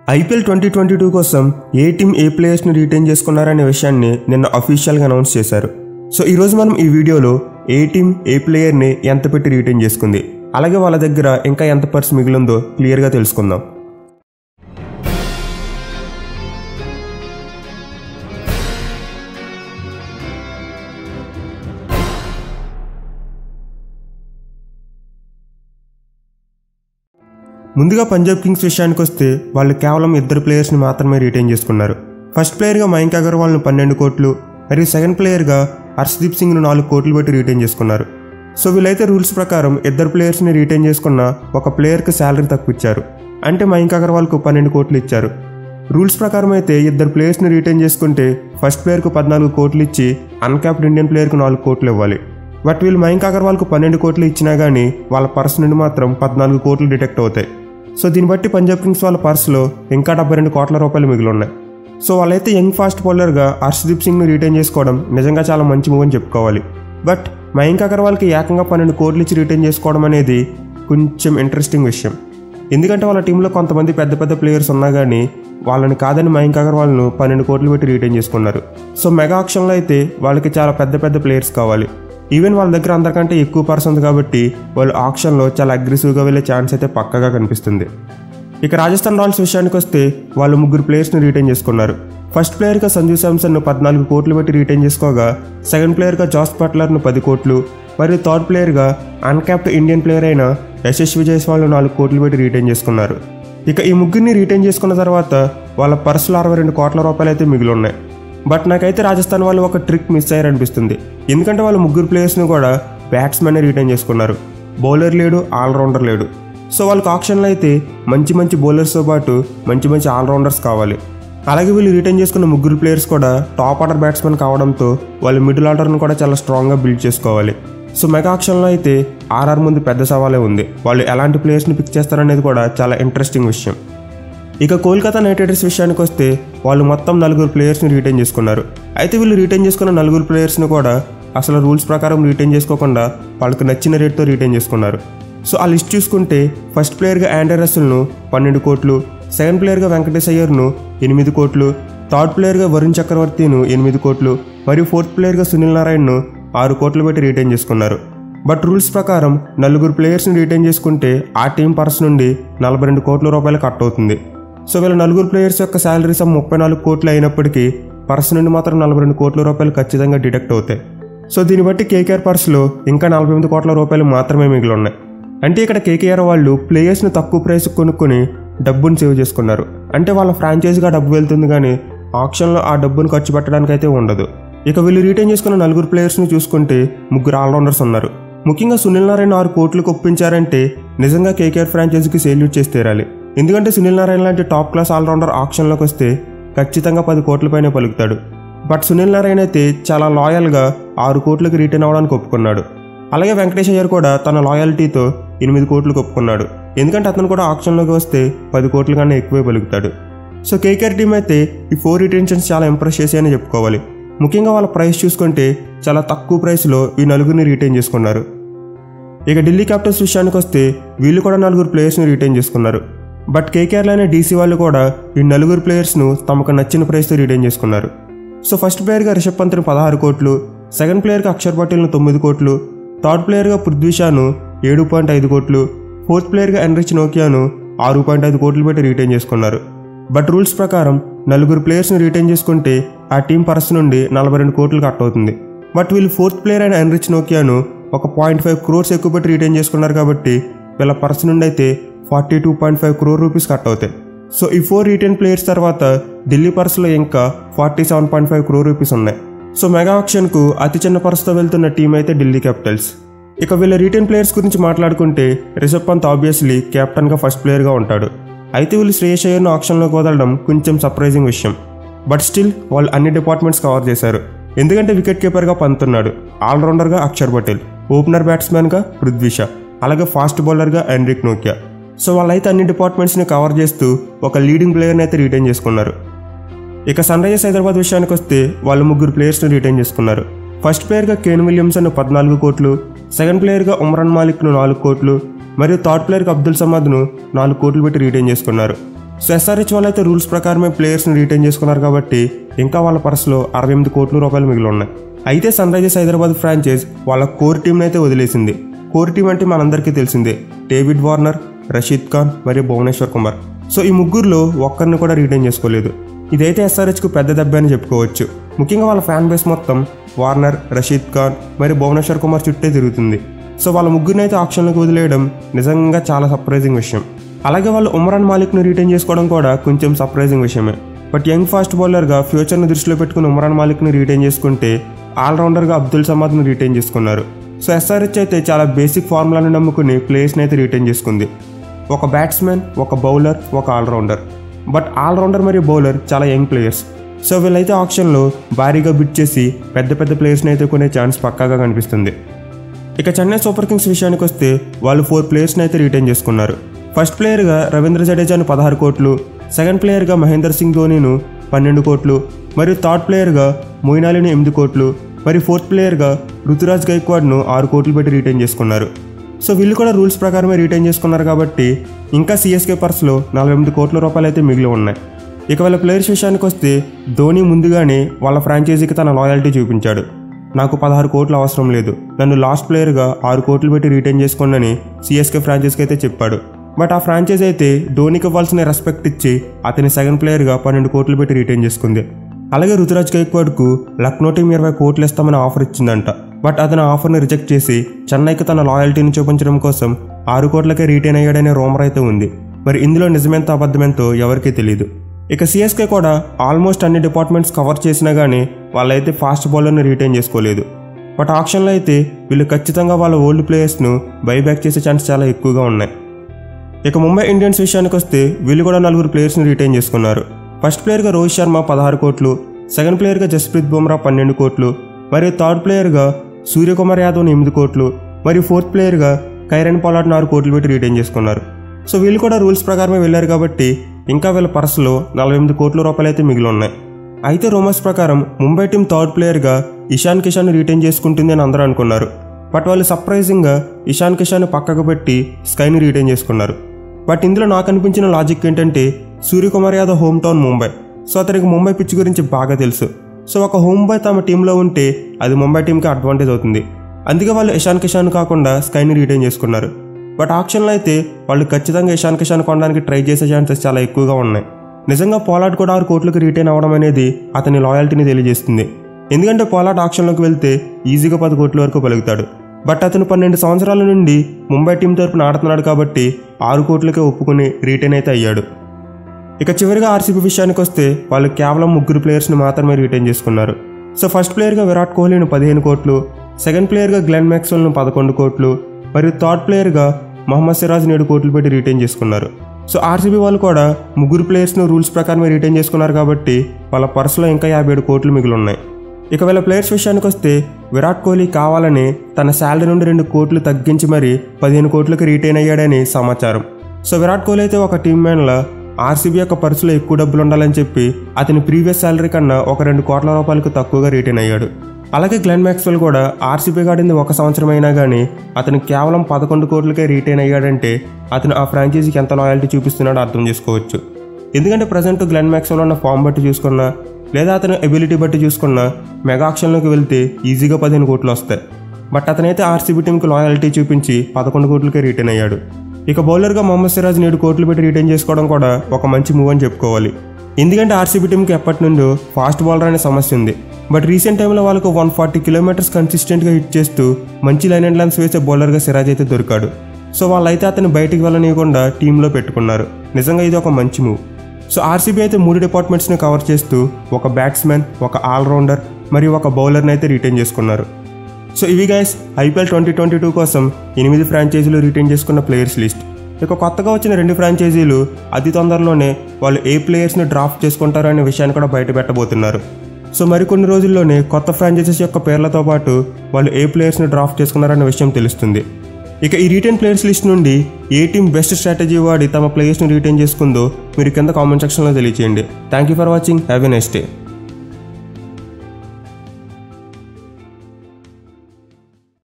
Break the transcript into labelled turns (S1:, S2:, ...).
S1: IPL twenty twenty two కోసం ఏ team ఏ ప్లేయర్స్ని retain చేసుకున్నారనే విషయాన్ని నిన్న అఫీషియల్గా అనౌన్స్ చేశారు సో ఈరోజు మనం ఈ వీడియోలో ఏ టీం ఏ ప్లేయర్ని ఎంత పెట్టి రీటైన్ చేసుకుంది అలాగే వాళ్ళ దగ్గర ఇంకా ఎంత పర్స్ మిగిలిందో క్లియర్గా తెలుసుకుందాం ముందుగా పంజాబ్ కింగ్స్ విషయానికి వస్తే వాళ్ళు కేవలం ఇద్దరు ప్లేయర్స్ని మాత్రమే రిటైన్ చేసుకున్నారు ఫస్ట్ ప్లేయర్గా మయాంక్ అగర్వాల్ను పన్నెండు కోట్లు మరియు సెకండ్ ప్లేయర్గా హర్షదీప్ సింగ్ను నాలుగు కోట్లు పెట్టి రిటైన్ చేసుకున్నారు సో వీళ్ళైతే రూల్స్ ప్రకారం ఇద్దరు ప్లేయర్స్ని రిటైన్ చేసుకున్న ఒక ప్లేయర్కి శాలరీ తక్కువ ఇచ్చారు అంటే మయాంక్ అగర్వాల్కు పన్నెండు కోట్లు ఇచ్చారు రూల్స్ ప్రకారం అయితే ఇద్దరు ప్లేయర్స్ని రిటైన్ చేసుకుంటే ఫస్ట్ ప్లేయర్కు పద్నాలుగు కోట్లు ఇచ్చి అన్క్యాప్డ్ ఇండియన్ ప్లేయర్కు నాలుగు కోట్లు ఇవ్వాలి బట్ వీళ్ళు మయాంక్ అగర్వాల్కు పన్నెండు కోట్లు ఇచ్చినా కానీ వాళ్ళ పర్స్ నుండి మాత్రం పద్నాలుగు కోట్లు డిటెక్ట్ అవుతాయి సో దీన్ని బట్టి పంజాబ్ కింగ్స్ వాళ్ళ పర్సులో ఇంకా డెబ్బై రెండు కోట్ల రూపాయలు మిగిలి ఉన్నాయి సో వాళ్ళైతే యంగ్ ఫాస్ట్ బౌలర్గా హర్షదీప్ సింగ్ను రిటైన్ చేసుకోవడం నిజంగా చాలా మంచి మూవ్ అని చెప్పుకోవాలి బట్ మయాంక్ అగర్వాల్కి ఏకంగా పన్నెండు కోట్లు ఇచ్చి రిటైన్ చేసుకోవడం అనేది కొంచెం ఇంట్రెస్టింగ్ విషయం ఎందుకంటే వాళ్ళ టీంలో కొంతమంది పెద్ద పెద్ద ప్లేయర్స్ ఉన్నా కానీ వాళ్ళని కాదని మయాంక్ అగర్వాల్ను పన్నెండు కోట్లు పెట్టి రిటైన్ చేసుకున్నారు సో మెగా ఆక్షన్లో అయితే వాళ్ళకి చాలా పెద్ద పెద్ద ప్లేయర్స్ కావాలి ఈవెన్ వాళ్ళ దగ్గర అందరికంటే ఎక్కువ పర్స్ ఉంది కాబట్టి వాళ్ళు ఆక్షన్లో చాలా అగ్రెసివ్గా వెళ్ళే ఛాన్స్ అయితే పక్కగా కనిపిస్తుంది ఇక రాజస్థాన్ రాయల్స్ విషయానికి వస్తే వాళ్ళు ముగ్గురు ప్లేయర్స్ని రిటైన్ చేసుకున్నారు ఫస్ట్ ప్లేయర్గా సంజు శాంసన్ను పద్నాలుగు కోట్లు పెట్టి రిటైన్ చేసుకోగా సెకండ్ ప్లేయర్గా జాస్ బట్లర్ను పది కోట్లు మరియు థర్డ్ ప్లేయర్గా అన్క్యాప్డ్ ఇండియన్ ప్లేయర్ అయిన యశస్వి జైస్వాల్ను నాలుగు కోట్లు పెట్టి రిటైన్ చేసుకున్నారు ఇక ఈ ముగ్గురిని రిటైన్ చేసుకున్న తర్వాత వాళ్ళ పర్సులో అరవై రెండు కోట్ల రూపాయలు అయితే మిగిలి ఉన్నాయి బట్ నాకైతే రాజస్థాన్ వాళ్ళు ఒక ట్రిక్ మిస్ అయ్యారనిపిస్తుంది ఎందుకంటే వాళ్ళు ముగ్గురు ప్లేయర్స్ని కూడా బ్యాట్స్మెన్ రిటైన్ చేసుకున్నారు బౌలర్ లేడు ఆల్రౌండర్ లేడు సో వాళ్ళకి ఆప్షన్లో అయితే మంచి మంచి బౌలర్స్తో పాటు మంచి మంచి ఆల్రౌండర్స్ కావాలి అలాగే వీళ్ళు రిటైన్ చేసుకున్న ముగ్గురు ప్లేయర్స్ కూడా టాప్ ఆర్డర్ బ్యాట్స్మెన్ కావడంతో వాళ్ళు మిడిల్ ఆర్డర్ను కూడా చాలా స్ట్రాంగ్గా బిల్డ్ చేసుకోవాలి సో మెగా ఆప్షన్లో అయితే ఆర్ఆర్ ముందు పెద్ద సవాలే ఉంది వాళ్ళు ఎలాంటి ప్లేయర్స్ని పిక్ చేస్తారనేది కూడా చాలా ఇంట్రెస్టింగ్ విషయం ఇక కోల్కతా నైట్ రైడర్స్ విషయానికి వస్తే వాళ్ళు మొత్తం నలుగురు ప్లేయర్స్ని రిటైన్ చేసుకున్నారు అయితే వీళ్ళు రిటైన్ చేసుకున్న నలుగురు ప్లేయర్స్ని కూడా అసలు రూల్స్ ప్రకారం రిటైన్ చేసుకోకుండా వాళ్ళకి నచ్చిన రేట్తో రిటైన్ చేసుకున్నారు సో ఆ లిస్ట్ చూసుకుంటే ఫస్ట్ ప్లేయర్గా ఆండర్ రసల్ను పన్నెండు కోట్లు సెకండ్ ప్లేయర్గా వెంకటేష్ అయ్యర్ను ఎనిమిది కోట్లు థర్డ్ ప్లేయర్గా వరుణ్ చక్రవర్తిను ఎనిమిది కోట్లు మరియు ఫోర్త్ ప్లేయర్గా సునీల్ నారాయణ్ను ఆరు కోట్లు పెట్టి రిటైన్ చేసుకున్నారు బట్ రూల్స్ ప్రకారం నలుగురు ప్లేయర్స్ని రిటైన్ చేసుకుంటే ఆ టీం పర్స్ నుండి నలభై రెండు కోట్ల రూపాయలు కట్ అవుతుంది సో వీళ్ళ నలుగురు ప్లేయర్స్ యొక్క శాలరీ సమ్ ముప్పై నాలుగు కోట్లు అయినప్పటికీ పర్స్ నుండి మాత్రం నలభై రెండు కోట్ల రూపాయలు ఖచ్చితంగా డిడక్ట్ అవుతాయి సో దీన్ని బట్టి కేకేఆర్ పర్స్లో ఇంకా నలభై ఎనిమిది కోట్ల రూపాయలు మాత్రమే మిగిలి ఉన్నాయి అంటే ఇక్కడ కేకేఆర్ వాళ్ళు ప్లేయర్స్ని తక్కువ ప్రైస్ కొనుక్కొని డబ్బును సేవ్ చేసుకున్నారు అంటే వాళ్ళ ఫ్రాంచైజీగా డబ్బు వెళ్తుంది కానీ ఆప్షన్లో ఆ డబ్బును ఖర్చు పెట్టడానికి అయితే ఉండదు ఇక వీళ్ళు రిటైన్ చేసుకున్న నలుగురు ప్లేయర్స్ని చూసుకుంటే ముగ్గురు ఆల్రౌండర్స్ ఉన్నారు ముఖ్యంగా సునీల్ నారాయణ ఆరు కోట్లకు ఒప్పించారంటే నిజంగా కేకేఆర్ ఫ్రాంచైజీకి సేల్యూట్ చేసి తీరాలి ఎందుకంటే సునీల్ నారాయణ లాంటి టాప్ క్లాస్ ఆల్రౌండర్ ఆప్షన్లోకి వస్తే ఖచ్చితంగా పది కోట్లపైనే పలుకుతాడు బట్ సునీల్ నారాయణ అయితే చాలా లాయల్గా ఆరు కోట్లకి రిటర్న్ అవడానికి ఒప్పుకున్నాడు అలాగే వెంకటేష్ అయ్యర్ కూడా తన లాయల్టీతో ఎనిమిది కోట్లకు ఒప్పుకున్నాడు ఎందుకంటే అతను కూడా ఆప్షన్లోకి వస్తే పది కోట్ల కన్నా ఎక్కువే పలుకుతాడు సో కేకేఆర్ టీం అయితే ఈ ఫోర్ రిటెన్షన్స్ చాలా ఇంప్రెస్ చేసాయని చెప్పుకోవాలి ముఖ్యంగా వాళ్ళ ప్రైస్ చూసుకుంటే చాలా తక్కువ ప్రైస్లో ఈ నలుగురిని రిటైన్ చేసుకున్నారు ఇక ఢిల్లీ క్యాపిటల్స్ విషయానికి వస్తే వీళ్ళు కూడా నలుగురు ప్లేయర్స్ని రిటైన్ చేసుకున్నారు బట్ కేకేఆర్లోనే డీసీ వాళ్ళు కూడా ఈ నలుగురు ప్లేయర్స్ను తమకు నచ్చిన ప్రైస్తో రిటైన్ చేసుకున్నారు సో ఫస్ట్ ప్లేయర్గా రిషబ్ పంత్ని పదహారు కోట్లు సెకండ్ ప్లేయర్గా అక్షర్ పటేల్ను తొమ్మిది కోట్లు థర్డ్ ప్లేయర్గా పృథ్వీషాను ఏడు పాయింట్ ఐదు కోట్లు ఫోర్త్ ప్లేయర్గా ఎన్రిచ్ నోకియాను ఆరు పాయింట్ ఐదు కోట్లు పెట్టి రిటైన్ చేసుకున్నారు బట్ రూల్స్ ప్రకారం నలుగురు ప్లేయర్స్ని రిటైన్ చేసుకుంటే ఆ టీం పర్స్ నుండి నలభై రెండు కోట్లు కట్ అవుతుంది బట్ వీళ్ళు ఫోర్త్ ప్లేయర్ అయిన ఎన్రిచ్ నోకియాను ఒక పాయింట్ ఫైవ్ క్రోర్స్ ఎక్కువ పెట్టి రిటైన్ చేసుకున్నారు కాబట్టి వీళ్ళ పర్స్ నుండి అయితే forty two point five crore rupees cut అవుతాయి సో ఈ ఫోర్ రిటైన్ ప్లేయర్స్ తర్వాత ఢిల్లీ పర్స్లో ఇంకా forty seven point five crore rupees ఉన్నాయి సో మెగా ఆక్షన్కు అతి చిన్న పర్స్తో వెళ్తున్న టీం అయితే ఢిల్లీ క్యాపిటల్స్ ఇక వీళ్ళ రిటైన్ ప్లేయర్స్ గురించి మాట్లాడుకుంటే రిషబ్ పంత్ ఆబ్వియస్లీ కెప్టెన్గా ఫస్ట్ ప్లేయర్గా ఉంటాడు అయితే వీళ్ళు శ్రేయస్ అయ్యర్ను ఆక్షన్లోకి వదలడం కొంచెం సర్ప్రైజింగ్ విషయం బట్ స్టిల్ వాళ్ళు అన్ని డిపార్ట్మెంట్స్ కవర్ చేశారు ఎందుకంటే వికెట్ కీపర్గా పంతున్నాడు ఆల్రౌండర్గా అక్షర్ పటేల్ ఓపెనర్ బ్యాట్స్మెన్గా పృథ్వీషా అలాగే ఫాస్ట్ బౌలర్గా ఎన్రిక్ నోకియా సో వాళ్ళైతే అన్ని డిపార్ట్మెంట్స్ని కవర్ చేస్తూ ఒక లీడింగ్ ప్లేయర్ని అయితే రిటైన్ చేసుకున్నారు ఇక సన్ రైజర్స్ హైదరాబాద్ విషయానికి వస్తే వాళ్ళు ముగ్గురు ప్లేయర్స్ని రిటైన్ చేసుకున్నారు ఫస్ట్ ప్లేయర్గా కేన్ విలియమ్సన్ పద్నాలుగు కోట్లు సెకండ్ ప్లేయర్గా ఉమ్రాన్ మాలిక్ను నాలుగు కోట్లు మరియు థర్డ్ ప్లేయర్కి అబ్దుల్ సమాద్ను నాలుగు కోట్లు పెట్టి రిటైన్ చేసుకున్నారు సో ఎస్ఆర్హెచ్ వాళ్ళు అయితే రూల్స్ ప్రకారమే ప్లేయర్స్ని రిటైన్ చేసుకున్నారు కాబట్టి ఇంకా వాళ్ళ పర్సులో అరవై ఎనిమిది కోట్ల రూపాయలు మిగిలి ఉన్నాయి అయితే సన్ రైజర్స్ హైదరాబాద్ ఫ్రాంచైజ్ వాళ్ళ కోర్ టీంని అయితే వదిలేసింది కోర్ టీం అంటే మనందరికీ తెలిసిందే డేవిడ్ వార్నర్ రషీద్ ఖాన్ మరియు భువనేశ్వర్ కుమార్ సో ఈ ముగ్గురులో ఒక్కరిని కూడా రిటైన్ చేసుకోలేదు ఇదైతే ఎస్ఆర్హెచ్కు పెద్ద దెబ్బ అని చెప్పుకోవచ్చు ముఖ్యంగా వాళ్ళ ఫ్యాన్ బేస్ మొత్తం వార్నర్ రషీద్ ఖాన్ మరియు భువనేశ్వర్ కుమార్ చుట్టే తిరుగుతుంది సో వాళ్ళ ముగ్గురిని అయితే ఆప్షన్లకు వదిలేయడం నిజంగా చాలా సర్ప్రైజింగ్ విషయం అలాగే వాళ్ళు ఉమరాన్ మాలిక్ను రిటైన్ చేసుకోవడం కూడా కొంచెం సర్ప్రైజింగ్ విషయమే బట్ యంగ్ ఫాస్ట్ బౌలర్గా ఫ్యూచర్ను దృష్టిలో పెట్టుకుని ఉమరాన్ మాలిక్ని రిటైన్ చేసుకుంటే ఆల్రౌండర్గా అబ్దుల్ సమాద్ను రిటైన్ చేసుకున్నారు సో ఎస్ఆర్హెచ్ అయితే చాలా బేసిక్ ఫార్ములాను నమ్ముకుని ప్లేయర్స్ని అయితే రిటైన్ చేసుకుంది ఒక బ్యాట్స్మెన్ ఒక బౌలర్ ఒక ఆల్రౌండర్ బట్ ఆల్రౌండర్ మరియు బౌలర్ చాలా యంగ్ ప్లేయర్స్ సో వీళ్ళైతే ఆప్షన్లో భారీగా బిట్ చేసి పెద్ద పెద్ద ప్లేయర్స్ని అయితే కొనే ఛాన్స్ పక్కాగా కనిపిస్తుంది ఇక చెన్నై సూపర్ కింగ్స్ విషయానికి వస్తే వాళ్ళు ఫోర్ ప్లేయర్స్ని అయితే రిటైన్ చేసుకున్నారు ఫస్ట్ ప్లేయర్గా రవీంద్ర జడేజాను పదహారు కోట్లు సెకండ్ ప్లేయర్గా మహేందర్ సింగ్ ధోనీను పన్నెండు కోట్లు మరియు థర్డ్ ప్లేయర్గా మొయినాలిని ఎనిమిది కోట్లు మరియు ఫోర్త్ ప్లేయర్గా రుతురాజ్ గైక్వాడ్ను ఆరు కోట్లు పెట్టి రిటైన్ చేసుకున్నారు సో వీళ్ళు కూడా రూల్స్ ప్రకారమే రిటైన్ చేసుకున్నారు కాబట్టి ఇంకా సిఎస్కే పర్స్లో నలభై ఎనిమిది కోట్ల రూపాయలు అయితే మిగిలి ఉన్నాయి ఇక వాళ్ళ ప్లేయర్స్ విషయానికి వస్తే ధోని ముందుగానే వాళ్ళ ఫ్రాంచైజీకి తన లాయాలిటీ చూపించాడు నాకు పదహారు కోట్లు అవసరం లేదు నన్ను లాస్ట్ ప్లేయర్గా ఆరు కోట్లు పెట్టి రిటైన్ చేసుకోండి సిఎస్కే ఫ్రాంచైజీకి అయితే చెప్పాడు బట్ ఆ ఫ్రాంచైజ్ అయితే ధోనికి ఇవ్వాల్సిన రెస్పెక్ట్ ఇచ్చి అతని సెకండ్ ప్లేయర్గా పన్నెండు కోట్లు పెట్టి రిటైన్ చేసుకుంది అలాగే రుతురాజ్ గైక్వాడ్కు లక్నో టీం ఇరవై కోట్లు ఇస్తామని ఆఫర్ ఇచ్చిందంట బట్ అతను ఆఫర్ని రిజెక్ట్ చేసి చెన్నైకి తన లాయల్టీని చూపించడం కోసం ఆరు కోట్లకే రిటైన్ అయ్యాడనే రూమర్ అయితే ఉంది మరి ఇందులో నిజమెంతో అబద్ధమెంతో ఎవరికీ తెలియదు ఇక సిఎస్కే కూడా ఆల్మోస్ట్ అన్ని డిపార్ట్మెంట్స్ కవర్ చేసినా కానీ వాళ్ళైతే ఫాస్ట్ బౌలర్ని రిటైన్ చేసుకోలేదు బట్ ఆప్షన్లో అయితే వీళ్ళు ఖచ్చితంగా వాళ్ళ ఓల్డ్ ప్లేయర్స్ను బైబ్యాక్ చేసే ఛాన్స్ చాలా ఎక్కువగా ఉన్నాయి ఇక ముంబై ఇండియన్స్ విషయానికి వస్తే వీళ్ళు కూడా నలుగురు ప్లేయర్స్ని రిటైన్ చేసుకున్నారు ఫస్ట్ ప్లేయర్గా రోహిత్ శర్మ పదహారు కోట్లు సెకండ్ ప్లేయర్గా జస్ప్రీత్ బుమ్రా పన్నెండు కోట్లు మరియు థర్డ్ ప్లేయర్గా సూర్యకుమార్ యాదవ్ని ఎనిమిది కోట్లు మరియు ఫోర్త్ ప్లేయర్గా కైరన్ పొలాట్ను ఆరు కోట్లు పెట్టి రిటైన్ చేసుకున్నారు సో వీళ్ళు కూడా రూల్స్ ప్రకారమే వెళ్ళారు కాబట్టి ఇంకా వీళ్ళ పర్సులో నలభై ఎనిమిది కోట్ల రూపాయలు అయితే మిగిలి ఉన్నాయి అయితే రూమర్స్ ప్రకారం ముంబై టీం థర్డ్ ప్లేయర్గా ఇషాన్ కిషాన్ రిటైన్ చేసుకుంటుంది అని అందరూ అనుకున్నారు బట్ వాళ్ళు సర్ప్రైజింగ్గా ఇషాన్ కిషాన్ పక్కకు పెట్టి స్కైని రిటైన్ చేసుకున్నారు బట్ ఇందులో నాకు అనిపించిన లాజిక్ ఏంటంటే Suryakumar Yadav home town Mumbai so అతనికి ముంబై పిచ్ గురించి బాగా తెలుసు సో ఒక ముంబై తమ టీంలో ఉంటే అది ముంబై టీంకి అడ్వాంటేజ్ అవుతుంది అందుకే వాళ్ళు ఇషాన్ కిషాన్ కాకుండా స్కైని రిటైన్ చేసుకున్నారు బట్ ఆప్షన్లో అయితే వాళ్ళు ఖచ్చితంగా ఇషాన్ కిషాన్ కొనడానికి ట్రై చేసే ఛాన్సెస్ చాలా ఎక్కువగా ఉన్నాయి నిజంగా పోలాడ్ కూడా ఆరు కోట్లకు రిటైన్ అవ్వడం అనేది అతని లాయల్టీని తెలియజేస్తుంది ఎందుకంటే పోలాడ్ ఆప్షన్లోకి వెళ్తే ఈజీగా పది కోట్ల వరకు పలుకుతాడు బట్ అతను పన్నెండు సంవత్సరాల నుండి ముంబై టీం తరపున ఆడుతున్నాడు కాబట్టి ఆరు కోట్లకే ఒప్పుకుని రిటైన్ అయితే అయ్యాడు ఇక చివరిగా ఆర్సీబీ విషయానికి వస్తే వాళ్ళు కేవలం ముగ్గురు ప్లేయర్స్ని మాత్రమే రిటైన్ చేసుకున్నారు సో ఫస్ట్ ప్లేయర్గా విరాట్ కోహ్లీని పదిహేను కోట్లు సెకండ్ ప్లేయర్గా గ్లెన్ మ్యాక్స్వెల్ను పదకొండు కోట్లు మరియు థర్డ్ ప్లేయర్గా మహమ్మద్ సిరాజ్ ఏడు కోట్లు పెట్టి రిటైన్ చేసుకున్నారు సో ఆర్సీబీ వాళ్ళు కూడా ముగ్గురు ప్లేయర్స్ను రూల్స్ ప్రకారమే రిటైన్ చేసుకున్నారు కాబట్టి వాళ్ళ పర్సులో ఇంకా యాభై ఏడు కోట్లు మిగిలి ఉన్నాయి ఇక వీళ్ళ ప్లేయర్స్ విషయానికి వస్తే విరాట్ కోహ్లీ కావాలని తన శాలరీ నుండి రెండు కోట్లు తగ్గించి మరీ పదిహేను కోట్లకు రిటైన్ అయ్యాడని సమాచారం సో విరాట్ కోహ్లీ అయితే ఒక టీమ్ మ్యాన్లా ఆర్సీబీ యొక్క పర్సులో ఎక్కువ డబ్బులు ఉండాలని చెప్పి అతని ప్రీవియస్ శాలరీ కన్నా ఒక రెండు కోట్ల రూపాయలకు తక్కువగా రిటైన్ అయ్యాడు అలాగే గ్లెన్ మ్యాక్స్వెల్ కూడా ఆర్సీబీ ఆడింది ఒక సంవత్సరం అయినా కానీ అతను కేవలం పదకొండు కోట్లకే రిటైన్ అయ్యాడంటే అతను ఆ ఫ్రాంచైజీకి ఎంత లాయల్టీ చూపిస్తున్నాడో అర్థం చేసుకోవచ్చు ఎందుకంటే ప్రజెంట్ గ్లెన్ మ్యాక్స్వెల్ ఉన్న ఫామ్ బట్టి చూసుకున్నా లేదా అతని ఎబిలిటీ బట్టి చూసుకున్నా మెగా ఆక్షన్లోకి వెళ్తే ఈజీగా పదిహేను కోట్లు వస్తాయి బట్ అతనైతే ఆర్సీబీ టీంకి లాయల్టీ చూపించి పదకొండు కోట్లకే రిటైన్ అయ్యాడు ఇక బౌలర్గా మొహమ్మద్ సిరాజ్ నేడు కోట్లు పెట్టి రిటైన్ చేసుకోవడం కూడా ఒక మంచి మూవ్ అని చెప్పుకోవాలి ఎందుకంటే ఆర్సీబీ టీంకి ఎప్పటి నుండో ఫాస్ట్ బౌలర్ అనే సమస్య ఉంది బట్ రీసెంట్ టైంలో వాళ్ళకు వన్ ఫార్టీ కిలోమీటర్స్ కన్సిస్టెంట్గా హిట్ చేస్తూ మంచి లైన్ అండ్ లెన్స్ వేసే బౌలర్గా సిరాజ్ అయితే దొరికాడు సో వాళ్ళైతే అతను బయటికి వెళ్ళనీయకుండా టీంలో పెట్టుకున్నారు నిజంగా ఇది ఒక మంచి మూవ్ సో ఆర్సీబీ అయితే మూడు డిపార్ట్మెంట్స్ని కవర్ చేస్తూ ఒక బ్యాట్స్మెన్ ఒక ఆల్రౌండర్ మరియు ఒక బౌలర్ని అయితే రిటైన్ చేసుకున్నారు సో ఇవి guys IPL twenty twenty two కోసం ఎనిమిది ఫ్రాంచైజీలు రిటైన్ చేసుకున్న ప్లేయర్స్ లిస్ట్ ఇక కొత్తగా వచ్చిన రెండు ఫ్రాంచైజీలు అతి తొందరలోనే వాళ్ళు ఏ ప్లేయర్స్ని డ్రాఫ్ట్ చేసుకుంటారు అనే విషయాన్ని కూడా బయట పెట్టబోతున్నారు సో మరికొన్ని రోజుల్లోనే కొత్త ఫ్రాంచైజీస్ యొక్క పేర్లతో పాటు వాళ్ళు ఏ ప్లేయర్స్ని డ్రాఫ్ట్ చేసుకున్నారనే విషయం తెలుస్తుంది ఇక ఈ రిటైన్ ప్లేయర్స్ లిస్ట్ నుండి ఏ టీం బెస్ట్ స్ట్రాటజీ వాడి తమ ప్లేయర్స్ని రిటైన్ చేసుకుందో మీరు కింద కామెంట్ సెక్షన్లో తెలియచేయండి thank you for watching have a next day